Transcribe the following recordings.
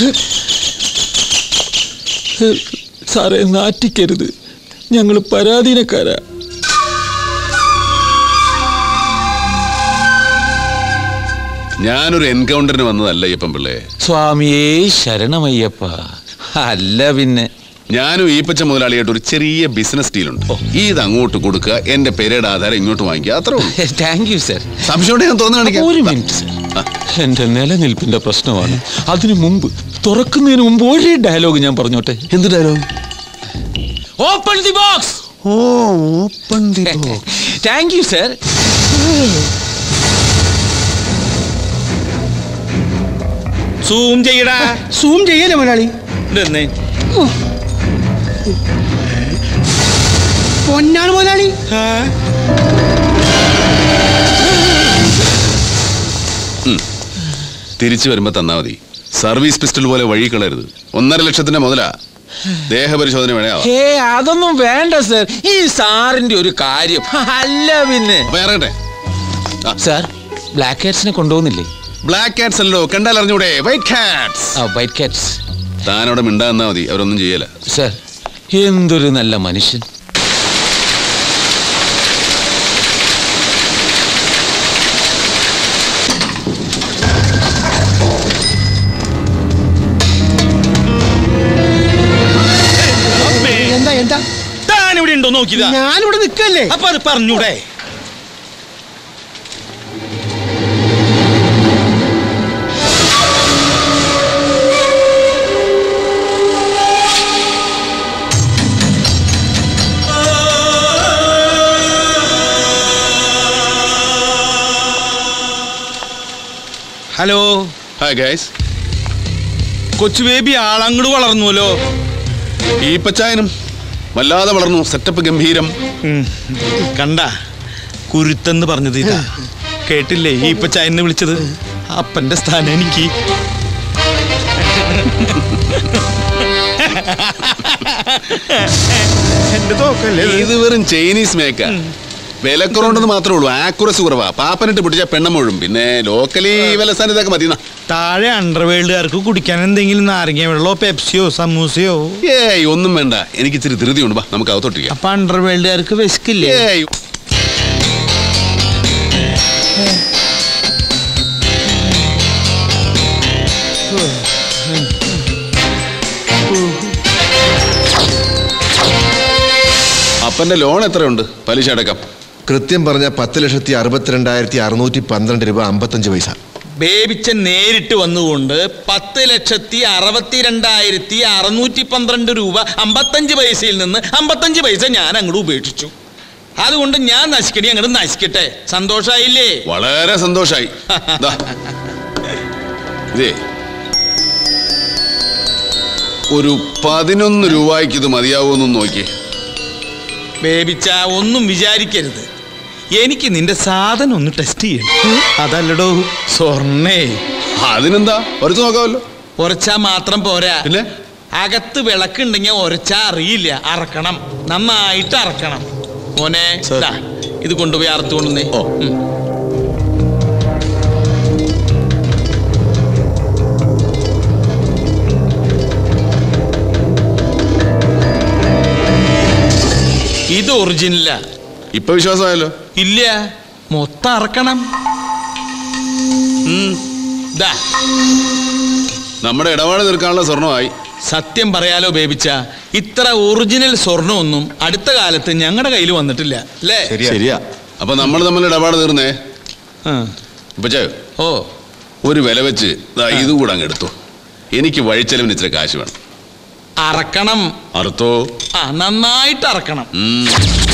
സാറേ നാറ്റിക്കരുത് ഞങ്ങൾ പരാധീനക്കാരാ ഞാനൊരു എൻകൗണ്ടറിന് വന്നതല്ല അയ്യപ്പൻ പിള്ളേ സ്വാമിയേ ശരണമയ്യപ്പ അല്ല പിന്നെ ഞാനും ഈപ്പച്ച മുതലാളിയായിട്ട് ഒരു ചെറിയ ബിസിനസ് ഡീലുണ്ട് ഇത് അങ്ങോട്ട് കൊടുക്കുക എന്റെ പെരയുടെ ആധാരം ഇങ്ങോട്ട് വാങ്ങിക്കുക അത്രേ ഉള്ളൂ താങ്ക് യു സർ സംശയം ഞാൻ തോന്നുന്നു കാണിക്കാം ഒരു മിനിറ്റ് സർ എന്റെ നിലനിൽപ്പിന്റെ പ്രശ്നമാണ് അതിനു മുമ്പ് തുറക്കുന്നതിന് മുമ്പ് ഒരു ഡയലോഗ് ഞാൻ പറഞ്ഞോട്ടെ എന്ത് ഡയലോഗ് ഓപ്പൺ ദി ബോക്സ് ഓ open the thank you sir zoom ചെയ്യടാ സൂം ചെയ്യല്ലേ മുതലാളി ഇതെന്നേ പൊന്നാണ് മുതലാളി തിരിച്ചു വരുമ്പോ തന്നാ മതി സർവീസ് പിസ്റ്റൾ പോലെ വഴി കളയരുത് ഒന്നര ലക്ഷത്തിന്റെ മുതലാ ദേഹപരിശോധന വേണേ ആവാം. ഹേ അതൊന്നും വേണ്ട സർ ഈ സാറിന്റെ ഒരു കാര്യം അല്ല പിന്നെ അപ്പൊ ഞാൻ ഇറങ്ങട്ടെ സാർ ബ്ലാക്ക് കാറ്റ്സിനെ കൊണ്ടുപോകുന്നില്ലേ ബ്ലാക്ക് കാറ്റ്സ് അല്ലോ കണ്ടാൽ അറിഞ്ഞൂടെ വൈറ്റ് കാറ്റ്സ് ആ വൈറ്റ് കാറ്റ്സ് താനവിടെ മിണ്ടാന്നാ മതി അവരൊന്നും ചെയ്യല സർ എന്തൊരു നല്ല മനുഷ്യൻ എന്താ എന്താ താൻ ഇവിടെ ഉണ്ടോ നോക്കിയതാ ഞാനിവിടെ നിൽക്കല്ലേ അപ്പൊ അത് പറഞ്ഞൂടെ ഹലോ ഹായ് ഗൈസ് കൊച്ചു ബേബി ആളങ്ങട് വളർന്നുവല്ലോ ഈ പച്ചായനും വല്ലാതെ വളർന്നു സെറ്റപ്പ് ഗംഭീരം ഉം. കണ്ട കുരുത്തെന്ന് പറഞ്ഞത് ഇതാ കേട്ടില്ലേ ഈ ഇപ്പൊ ചായന്ന് വിളിച്ചത് അപ്പന്റെ സ്ഥാനം എനിക്ക് എന്റെ തോക്കല്ലേ ഇത്? ഇത് വെറും ചൈനീസ് മേക്ക വിലക്കുറവുണ്ടെന്ന് മാത്രമേ ഉള്ളൂ ആക്കുറസ് കുറവാ പാപ്പനിട്ട് പിടിച്ച പെണ്ണമുഴും പിന്നെ ലോക്കലി വിലസ്ഥാനം ഇതൊക്കെ മതി താഴെ അണ്ടർവേൾഡുകാർക്ക് കുടിക്കാൻ എന്തെങ്കിലും നാരങ്ങ വെള്ളമോ പെപ്സിയോ സമൂസയോ ഏയ് ഒന്നും വേണ്ട എനിക്ക് ഇച്ചിരി ധൃതിയുണ്ട് ബാ നമുക്ക് അകത്തോട്ടിരിക്കാം അപ്പൊ അണ്ടർവേൾഡുകാർക്ക് വിശക്കില്ലേ ഏയ് അപ്പന്റെ ലോൺ എത്രയുണ്ട് പലിശ അടക്കം കൃത്യം പറഞ്ഞ പത്ത് ലക്ഷത്തി അറുപത്തിരണ്ടായിരത്തി അറുന്നൂറ്റി പന്ത്രണ്ട് രൂപ അമ്പത്തഞ്ച് പൈസ ബേബിച്ചൻ നേരിട്ട് വന്നുകൊണ്ട് പത്ത് ലക്ഷത്തി അറുപത്തിരണ്ടായിരത്തി അറുന്നൂറ്റി പന്ത്രണ്ട് രൂപ അമ്പത്തഞ്ച് പൈസയിൽ നിന്ന് അമ്പത്തഞ്ച് പൈസ ഞാൻ അങ്ങോട്ട് ഉപേക്ഷിച്ചു അതുകൊണ്ട് ഞാൻ നശിക്കണി അങ്ങോട്ട് നശിക്കട്ടെ സന്തോഷായില്ലേ വളരെ സന്തോഷായി ദാ. ഇതേ ഒരു പതിനൊന്ന് രൂപയ്ക്ക് ഇത് മതിയാവുമെന്ന് നോക്കി ബേബിച്ച ഒന്നും വിചാരിക്കരുത് എനിക്ക് നിന്റെ സാധനം ഒന്ന് ടെസ്റ്റ് ചെയ്യണം അതല്ലടോ സ്വർണ്ണേ അതിനെന്താ ഒരച്ചു നോക്കാമല്ലോ ഉരച്ചാ മാത്രം പോരാ പിന്നെ? അകത്ത് വിളക്കുണ്ടെങ്കിൽ ഉരച്ചാ അറിയില്ല അറക്കണം നന്നായിട്ട് അറക്കണം മോനെ ദാ, ഇത് കൊണ്ടുപോയി അറുത്തു കൊണ്ടുവന്നേ ഓ. ഉം. ഇത് ഒറിജിനലാ ഇപ്പൊ വിശ്വാസമായല്ലോ ഇല്ല മൊത്തം അറക്കണം ഉം. ദാ നമ്മുടെ ഇടപാട് തീർക്കാനുള്ള സ്വർണമായി സത്യം പറയാലോ ബേബിച്ച ഇത്ര ഒറിജിനൽ സ്വർണ്ണമൊന്നും അടുത്ത കാലത്ത് ഞങ്ങളുടെ കയ്യിൽ വന്നിട്ടില്ല അല്ലേ ശരിയാ അപ്പൊ നമ്മൾ തമ്മിൽ ഇടപാട് തീർന്നേ ആ. ഇപ്പൊ ചേ, ഓ ഒരു വില വെച്ച് ദാ ഇത് കൂടെ അങ്ങ് എടുത്തു എനിക്ക് വഴിച്ചെലവിന് ഇച്ചിരി കാശ് വേണം അറക്കണം അറുത്തോ ആ നന്നായിട്ട് അറക്കണം ഉം.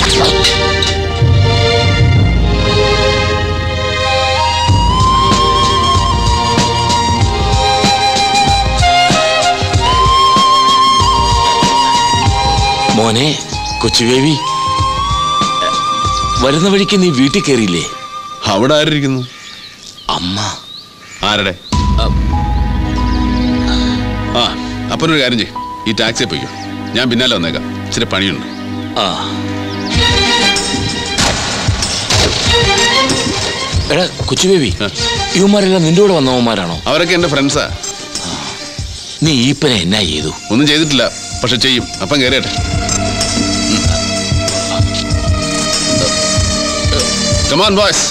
മോനെ കൊച്ചു ബേബി വരുന്ന വഴിക്ക് നീ വീട്ടിൽ കയറിയില്ലേ അവിടെ ആരിയിരിക്കുന്നു അമ്മ ആരുടെ ആ അപ്പനൊരു കാര്യം ചെയ്യും ഈ ടാക്സിയെ പോയിക്കോ ഞാൻ പിന്നാലെ വന്നേക്കാം ഇച്ചിരി പണിയുണ്ട് ആ എടാ കൊച്ചു ബേബി ആ. ഇവന്മാരെല്ലാം നിന്റെ കൂടെ വന്നവന്മാരാണോ അവരൊക്കെ എൻ്റെ ഫ്രണ്ട്സാ നീ ഈപ്പനെ എന്നാ ചെയ്തു ഒന്നും ചെയ്തിട്ടില്ല പക്ഷെ ചെയ്യും അപ്പം കയറിയട്ടെ കമാൻ ബോയ്സ്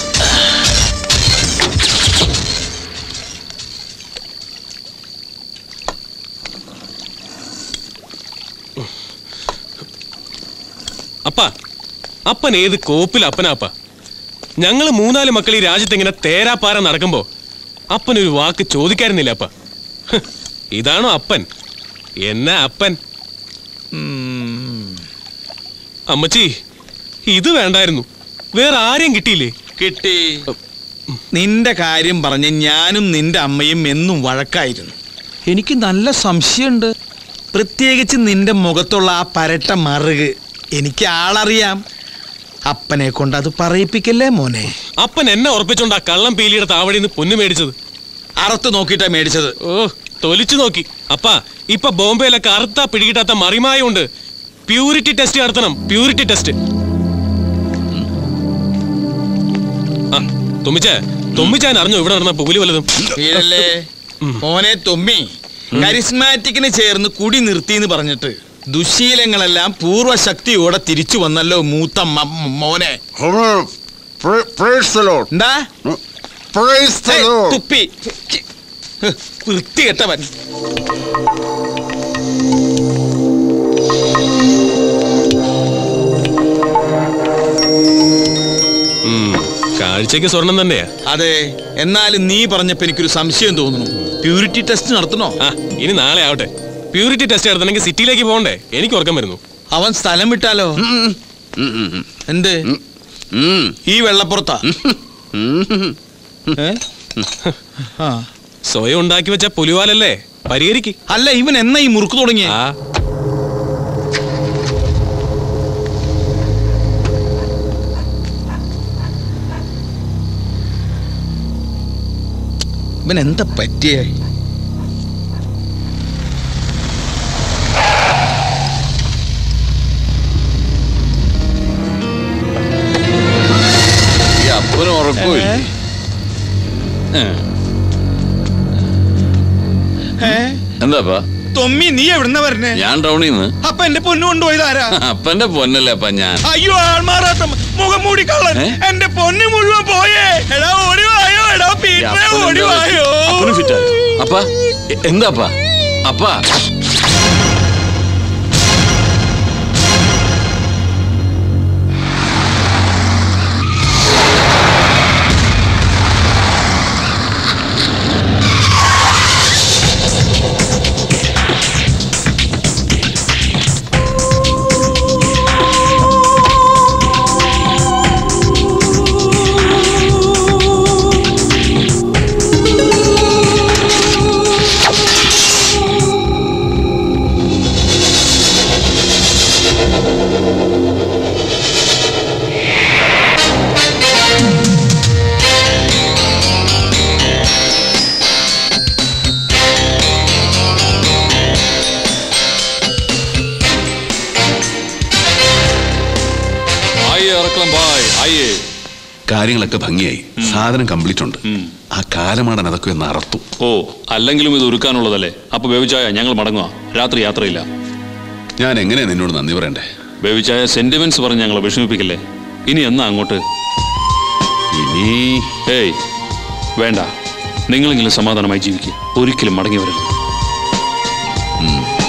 അപ്പ അപ്പൻ ഏത് കോപ്പിൽ അപ്പനാപ്പ ഞങ്ങള് മൂന്നാല് മക്കൾ ഈ രാജ്യത്ത് ഇങ്ങനെ തേരാപ്പാര നടക്കുമ്പോ അപ്പൻ ഒരു വാക്ക് ചോദിക്കായിരുന്നില്ല അപ്പ ഹ്, ഇതാണോ അപ്പൻ എന്നാ അപ്പൻ അമ്മച്ചി ഇത് വേണ്ടായിരുന്നു വേറെ ആരെയും കിട്ടിയില്ലേ കിട്ടി നിന്റെ കാര്യം പറഞ്ഞ് ഞാനും നിന്റെ അമ്മയും എന്നും വഴക്കായിരുന്നു എനിക്ക് നല്ല സംശയമുണ്ട് പ്രത്യേകിച്ച് നിന്റെ മുഖത്തുള്ള ആ പരട്ട മറുക് എനിക്ക് ആളറിയാം അപ്പനെ കൊണ്ട് അത് പറയിപ്പിക്കല്ലേ മോനെ അപ്പൻ എന്നെ ഉറപ്പിച്ചോണ്ട് ആ കള്ളം പീലിയുടെ താവടിന്ന് പൊന്നു മേടിച്ചത് അറുത്ത് നോക്കിയിട്ടാ മേടിച്ചത് ഓ തൊലിച്ചു നോക്കി അപ്പാ ഇപ്പൊ ബോംബെയിലെ കറുത്ത പിടികിട്ടാത്ത മറിമായുണ്ട് പ്യൂരിറ്റി ടെസ്റ്റ് നടത്തണം പ്യൂരിറ്റി ടെസ്റ്റ് ആ തുമ്മിച്ചേ തുമ്മിച്ചാൻ അറിഞ്ഞു ഇവിടെ നടന്ന പുലി വല്ലതും വീഴല്ലേ മോനെ തൊമ്മി കരിസ്മാറ്റിക്കിന് ചേർന്ന് കുടി നിർത്തിന്ന് പറഞ്ഞിട്ട് ദുശീലങ്ങളെല്ലാം പൂർവ്വശക്തിയോടെ തിരിച്ചു വന്നല്ലോ മൂത്ത മ- മ- മോനെ എന്താ ഹേയ്, തുപ്പി ഹ്, വൃത്തികെട്ടവൻ ഉം, കാഴ്ചയ്ക്ക് സ്വർണം തന്നെയാ അതെ എന്നാലും നീ പറഞ്ഞപ്പോ എനിക്കൊരു സംശയം തോന്നുന്നു പ്യൂരിറ്റി ടെസ്റ്റ് നടത്തണോ ആ ഇനി നാളെ ആവട്ടെ പ്യൂരിറ്റി ടെസ്റ്റ് നടത്തണമെങ്കിൽ സിറ്റിയിലേക്ക് പോകണ്ടേ എനിക്ക് ഉറക്കം വരുന്നു അവൻ സ്ഥലം വിട്ടാലോ എന്ത് ഈ വെള്ളപ്പുറത്താ ഏ? ആ. സ്വയം ഉണ്ടാക്കി വെച്ച പുലിവാലല്ലേ പരിഹരിക്ക് അല്ല ഇവൻ എന്നാ ഈ മുറുക്ക് തുടങ്ങിയ ആ ഇവൻ എന്താ പറ്റിയേ ഈ അപ്പനും ഉറക്കമില്ല എന്താപ്പാ തൊമ്മി നീ എവിടുന്ന വരണേ ഞാൻ ടൗണിൽ നിന്ന് അപ്പൊ എന്റെ പൊന്നു കൊണ്ടുപോയതാരാ അപ്പന്റെ പൊന്നല്ലേ അപ്പ ഞാൻ അയ്യോ ആൾമാറാത്ത മുഖം മൂടി കള്ളൻ ഏ? എന്റെ പൊന്നു മുഴുവൻ പോയേ എടാ ഓടി വായോ എടാ ഈ പീറ്ററെ അപ്പൻ ഓടി എന്താ വായോ അപ്പന് fit ആയോ? അപ്പ എ- എന്താപ്പാ അപ്പ ആയേ ഇറക്കണം ബായ് ആയേ കാര്യങ്ങളൊക്കെ ഭംഗിയായി സാധനം കംപ്ലീറ്റ് ഉണ്ട് ആ കാലമാടൻ അതൊക്കെ ഒന്ന് അറത്തു ഓ അല്ലെങ്കിലും ഇത് ഒരുക്കാനുള്ളതല്ലേ അപ്പൊ ബേബിച്ചായ ഞങ്ങൾ മടങ്ങുക രാത്രി യാത്രയില്ല ഞാൻ എങ്ങനെയാ നിന്നോട് നന്ദി പറയണ്ടേ ബേബിച്ചായ സെന്റിമെന്റ്സ് പറഞ്ഞ് ഞങ്ങളെ വിഷമിപ്പിക്കല്ലേ ഇനി എന്നാ അങ്ങോട്ട് ഇനി ഏയ് വേണ്ട നിങ്ങളെങ്കിലും സമാധാനമായി ജീവിക്കുക ഒരിക്കലും മടങ്ങി വരരുത്